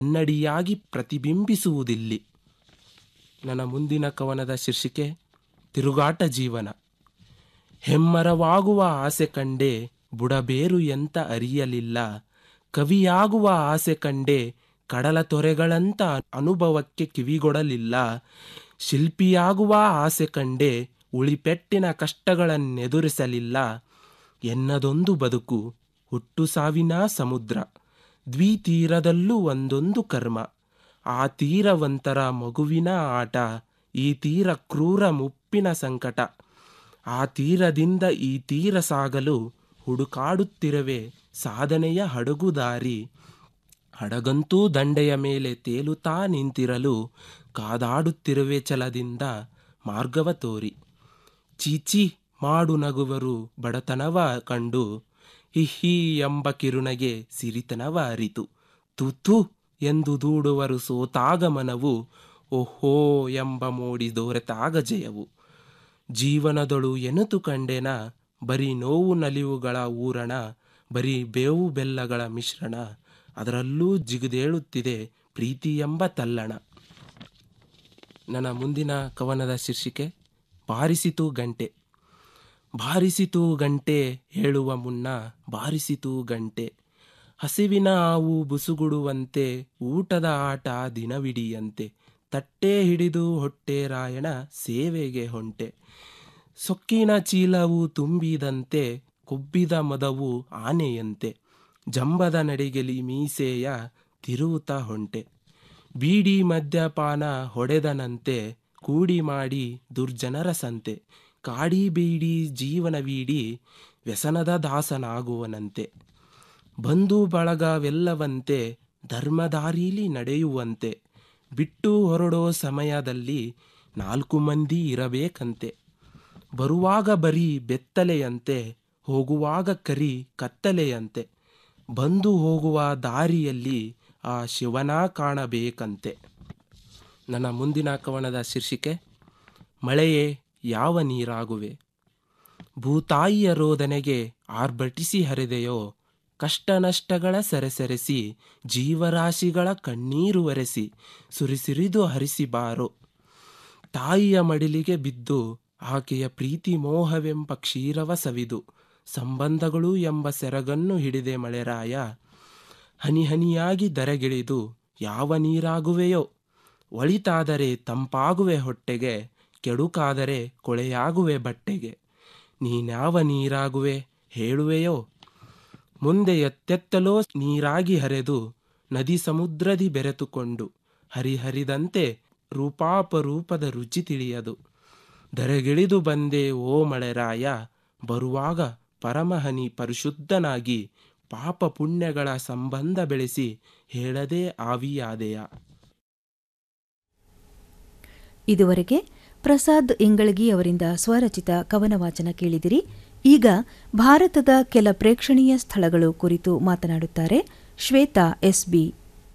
ಕನ್ನಡಿಯಾಗಿ ಪ್ರತಿಬಿಂಬಿಸುವುದಿಲ್ಲಿ ನನ್ನ ಮುಂದಿನ ಕವನದ ಶೀರ್ಷಿಕೆ ತಿರುಗಾಟ ಜೀವನ ಹೆಮ್ಮರವಾಗುವ ಆಸೆ ಕಂಡೆ ಬುಡಬೇರು ಎಂತ ಅರಿಯಲಿಲ್ಲ ಕವಿಯಾಗುವ ಆಸೆ ಕಂಡೆ ಕಡಲ ತೊರೆಗಳಂತ ಅನುಭವಕ್ಕೆ ಕಿವಿಗೊಡಲಿಲ್ಲ ಶಿಲ್ಪಿಯಾಗುವ ಆಸೆ ಕಂಡೆ ಉಳಿಪೆಟ್ಟಿನ ಕಷ್ಟಗಳನ್ನೆದುರಿಸಲಿಲ್ಲ ಎನ್ನದೊಂದು ಬದುಕು ಹುಟ್ಟು ಸಾವಿನ ಸಮುದ್ರ ದ್ವಿತೀರದಲ್ಲೂ ಒಂದೊಂದು ಕರ್ಮ ಆ ತೀರವಂತರ ಮಗುವಿನ ಆಟ ಈ ತೀರ ಕ್ರೂರ ಮುಪ್ಪಿನ ಸಂಕಟ ಆ ತೀರದಿಂದ ಈ ತೀರ ಸಾಗಲು ಹುಡುಕಾಡುತ್ತಿರವೆ ಸಾಧನೆಯ ಹಡಗುದಾರಿ ಹಡಗಂತೂ ದಂಡೆಯ ಮೇಲೆ ತೇಲುತ್ತಾ ನಿಂತಿರಲು ಕಾದಾಡುತ್ತಿರುವೆ ಛಲದಿಂದ ಮಾರ್ಗವ ತೋರಿ ಚೀಚಿ ಮಾಡು ನಗುವರು ಬಡತನವ ಕಂಡು ಹಿಹಿ ಎಂಬ ಕಿರುನಗೆ ಸಿರಿತನವ ಅರಿತು ತುತು ಎಂದು ದೂಡುವರು ಸೋತಾಗ ಮನವು ಓಹೋ ಎಂಬ ಮೋಡಿ ದೊರೆತಾಗ ಜಯವು ಜೀವನದೊಳು ಎನುತು ಕಂಡೆನ ಬರೀ ನೋವು ನಲಿವುಗಳ ಊರಣ ಬರೀ ಬೇವು ಬೆಲ್ಲಗಳ ಮಿಶ್ರಣ ಅದರಲ್ಲೂ ಜಿಗಿದೇಳುತ್ತಿದೆ ಪ್ರೀತಿ ಎಂಬ ತಲ್ಲಣ ನನ್ನ ಮುಂದಿನ ಕವನದ ಶೀರ್ಷಿಕೆ ಬಾರಿಸಿತು ಗಂಟೆ ಬಾರಿಸಿತು ಗಂಟೆ ಹೇಳುವ ಮುನ್ನ ಬಾರಿಸಿತು ಗಂಟೆ ಹಸಿವಿನ ಹಾವು ಬುಸುಗುಡುವಂತೆ ಊಟದ ಆಟ ದಿನವಿಡಿಯಂತೆ ತಟ್ಟೆ ಹಿಡಿದು ಹೊಟ್ಟೆ ರಾಯಣ ಸೇವೆಗೆ ಹೊಂಟೆ ಸೊಕ್ಕಿನ ಚೀಲವು ತುಂಬಿದಂತೆ ಕೊಬ್ಬಿದ ಮದವು ಆನೆಯಂತೆ ಜಂಬದ ನಡಿಗೆಲಿ ಮೀಸೆಯ ತಿರುವುತ ಹೊಂಟೆ ಬೀಡಿ ಮದ್ಯಪಾನ ಹೊಡೆದನಂತೆ ಕೂಡಿ ಮಾಡಿ ದುರ್ಜನರ ಸಂತೆ ಕಾಡಿ ಬೀಡಿ ಜೀವನವೀಡಿ ವ್ಯಸನದ ದಾಸನಾಗುವನಂತೆ ಬಂಧು ಬಳಗವೆಲ್ಲವಂತೆ ಧರ್ಮದಾರೀಲಿ ನಡೆಯುವಂತೆ ಬಿಟ್ಟು ಹೊರಡೋ ಸಮಯದಲ್ಲಿ ನಾಲ್ಕು ಮಂದಿ ಇರಬೇಕಂತೆ ಬರುವಾಗ ಬರೀ ಬೆತ್ತಲೆಯಂತೆ ಹೋಗುವಾಗ ಕರಿ ಕತ್ತಲೆಯಂತೆ ಬಂದು ಹೋಗುವ ದಾರಿಯಲ್ಲಿ ಆ ಶಿವನ ಕಾಣಬೇಕಂತೆ ನನ್ನ ಮುಂದಿನ ಕವನದ ಶೀರ್ಷಿಕೆ ಮಳೆಯೇ ಯಾವ ನೀರಾಗುವೆ ಭೂತಾಯಿಯ ರೋದನೆಗೆ ಆರ್ಭಟಿಸಿ ಹರಿದೆಯೋ ಕಷ್ಟ ನಷ್ಟಗಳ ಸೆರೆಸೆರೆಸಿ ಜೀವರಾಶಿಗಳ ಕಣ್ಣೀರು ಒರೆಸಿ ಸುರಿಸಿರಿದು ಹರಿಸಿ ಬಾರೋ ತಾಯಿಯ ಮಡಿಲಿಗೆ ಬಿದ್ದು ಆಕೆಯ ಪ್ರೀತಿ ಮೋಹವೆಂಬ ಕ್ಷೀರವ ಸವಿದು ಸಂಬಂಧಗಳು ಎಂಬ ಸೆರಗನ್ನು ಹಿಡಿದೆ ಮಳೆರಾಯ ಹನಿ ಹನಿಯಾಗಿ ದರೆಗಿಳಿದು ಯಾವ ನೀರಾಗುವೆಯೋ ಒಳಿತಾದರೆ ತಂಪಾಗುವೆ ಹೊಟ್ಟೆಗೆ ಕೆಡುಕಾದರೆ ಕೊಳೆಯಾಗುವೆ ಬಟ್ಟೆಗೆ ನೀನ್ಯಾವ ನೀರಾಗುವೆ ಹೇಳುವೆಯೋ ಮುಂದೆ ಎತ್ತೆತ್ತಲೋ ನೀರಾಗಿ ಹರಿದು ನದಿ ಸಮುದ್ರದಿ ಬೆರೆತುಕೊಂಡು ಹರಿಹರಿದಂತೆ ರೂಪಾಪರೂಪದ ರುಚಿ ತಿಳಿಯದು ಧರೆಗಿಳಿದು ಬಂದೆ ಓ ಮಳೆರಾಯ ಬರುವಾಗ ಪರಮಹನಿ ಪರಿಶುದ್ಧನಾಗಿ ಪಾಪ ಪುಣ್ಯಗಳ ಸಂಬಂಧ ಬೆಳೆಸಿ ಹೇಳದೆ ಆವಿಯಾದೆಯ ಇದುವರೆಗೆ ಪ್ರಸಾದ್ ಇಂಗಳಗಿ ಅವರಿಂದ ಸ್ವರಚಿತ ಕವನ ವಾಚನ ಕೇಳಿದಿರಿ ಈಗ ಭಾರತದ ಕೆಲ ಪ್ರೇಕ್ಷಣೀಯ ಸ್ಥಳಗಳು ಕುರಿತು ಮಾತನಾಡುತ್ತಾರೆ ಶ್ವೇತಾ ಎಸ್ಬಿ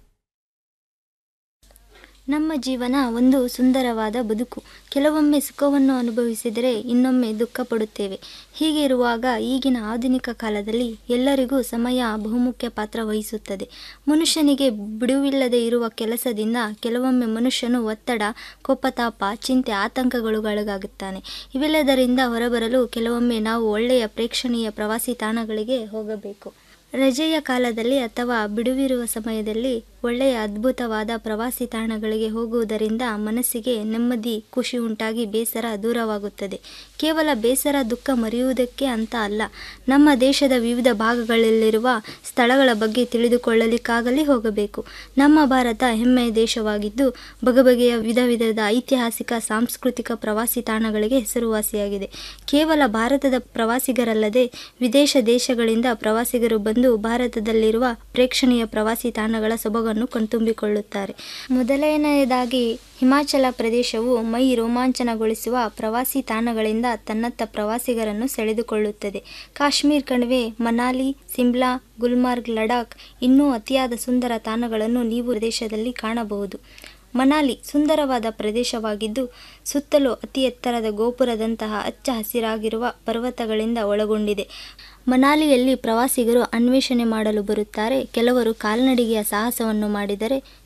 ನಮ್ಮ ಜೀವನ ಒಂದು ಸುಂದರವಾದ ಬದುಕು ಕೆಲವೊಮ್ಮೆ ಸುಖವನ್ನು ಅನುಭವಿಸಿದರೆ ಇನ್ನೊಮ್ಮೆ ದುಃಖ ಪಡುತ್ತೇವೆ ಹೀಗೆ ಇರುವಾಗ ಈಗಿನ ಆಧುನಿಕ ಕಾಲದಲ್ಲಿ ಎಲ್ಲರಿಗೂ ಸಮಯ ಬಹುಮುಖ್ಯ ಪಾತ್ರ ವಹಿಸುತ್ತದೆ ಮನುಷ್ಯನಿಗೆ ಬಿಡುವಿಲ್ಲದೆ ಇರುವ ಕೆಲಸದಿಂದ ಕೆಲವೊಮ್ಮೆ ಮನುಷ್ಯನು ಒತ್ತಡ ಕೋಪತಾಪ ಚಿಂತೆ ಆತಂಕಗಳುಗೊಳಗಾಗುತ್ತಾನೆ ಇವೆಲ್ಲದರಿಂದ ಹೊರಬರಲು ಕೆಲವೊಮ್ಮೆ ನಾವು ಒಳ್ಳೆಯ ಪ್ರೇಕ್ಷಣೀಯ ಪ್ರವಾಸಿ ತಾಣಗಳಿಗೆ ಹೋಗಬೇಕು ರಜೆಯ ಕಾಲದಲ್ಲಿ ಅಥವಾ ಬಿಡುವಿರುವ ಸಮಯದಲ್ಲಿ ಒಳ್ಳೆಯ ಅದ್ಭುತವಾದ ಪ್ರವಾಸಿ ತಾಣಗಳಿಗೆ ಹೋಗುವುದರಿಂದ ಮನಸ್ಸಿಗೆ ನೆಮ್ಮದಿ ಖುಷಿ ಉಂಟಾಗಿ ಬೇಸರ ದೂರವಾಗುತ್ತದೆ ಕೇವಲ ಬೇಸರ ದುಃಖ ಮರೆಯುವುದಕ್ಕೆ ಅಂತ ಅಲ್ಲ ನಮ್ಮ ದೇಶದ ವಿವಿಧ ಭಾಗಗಳಲ್ಲಿರುವ ಸ್ಥಳಗಳ ಬಗ್ಗೆ ತಿಳಿದುಕೊಳ್ಳಲಿಕ್ಕಾಗಲಿ ಹೋಗಬೇಕು ನಮ್ಮ ಭಾರತ ಹೆಮ್ಮೆಯ ದೇಶವಾಗಿದ್ದು ಬಗೆಬಗೆಯ ವಿಧ ವಿಧದ ಐತಿಹಾಸಿಕ ಸಾಂಸ್ಕೃತಿಕ ಪ್ರವಾಸಿ ತಾಣಗಳಿಗೆ ಹೆಸರುವಾಸಿಯಾಗಿದೆ ಕೇವಲ ಭಾರತದ ಪ್ರವಾಸಿಗರಲ್ಲದೆ ವಿದೇಶ ದೇಶಗಳಿಂದ ಪ್ರವಾಸಿಗರು ಬಂದು ಭಾರತದಲ್ಲಿರುವ ಪ್ರೇಕ್ಷಣೀಯ ಪ್ರವಾಸಿ ತಾಣಗಳ ಸೊಬಗನ್ನು ಕಣ್ತುಂಬಿಕೊಳ್ಳುತ್ತಾರೆ ಮೊದಲನೆಯದಾಗಿ ಹಿಮಾಚಲ ಪ್ರದೇಶವು ಮೈ ರೋಮಾಂಚನಗೊಳಿಸುವ ಪ್ರವಾಸಿ ತಾಣಗಳಿಂದ ತನ್ನತ್ತ ಪ್ರವಾಸಿಗರನ್ನು ಸೆಳೆದುಕೊಳ್ಳುತ್ತದೆ ಕಾಶ್ಮೀರ್ ಕಣಿವೆ ಮನಾಲಿ ಸಿಮ್ಲಾ ಗುಲ್ಮಾರ್ಗ್ ಲಡಾಖ್ ಇನ್ನೂ ಅತಿಯಾದ ಸುಂದರ ತಾಣಗಳನ್ನು ನೀವು ಪ್ರದೇಶದಲ್ಲಿ ಕಾಣಬಹುದು ಮನಾಲಿ ಸುಂದರವಾದ ಪ್ರದೇಶವಾಗಿದ್ದು ಸುತ್ತಲೂ ಅತಿ ಎತ್ತರದ ಗೋಪುರದಂತಹ ಹಚ್ಚ ಹಸಿರಾಗಿರುವ ಪರ್ವತಗಳಿಂದ ಒಳಗೊಂಡಿದೆ ಮನಾಲಿಯಲ್ಲಿ ಪ್ರವಾಸಿಗರು ಅನ್ವೇಷಣೆ ಮಾಡಲು ಬರುತ್ತಾರೆ ಕೆಲವರು ಕಾಲ್ನಡಿಗೆಯ ಸಾಹಸವನ್ನು ಮಾಡಿದರೆ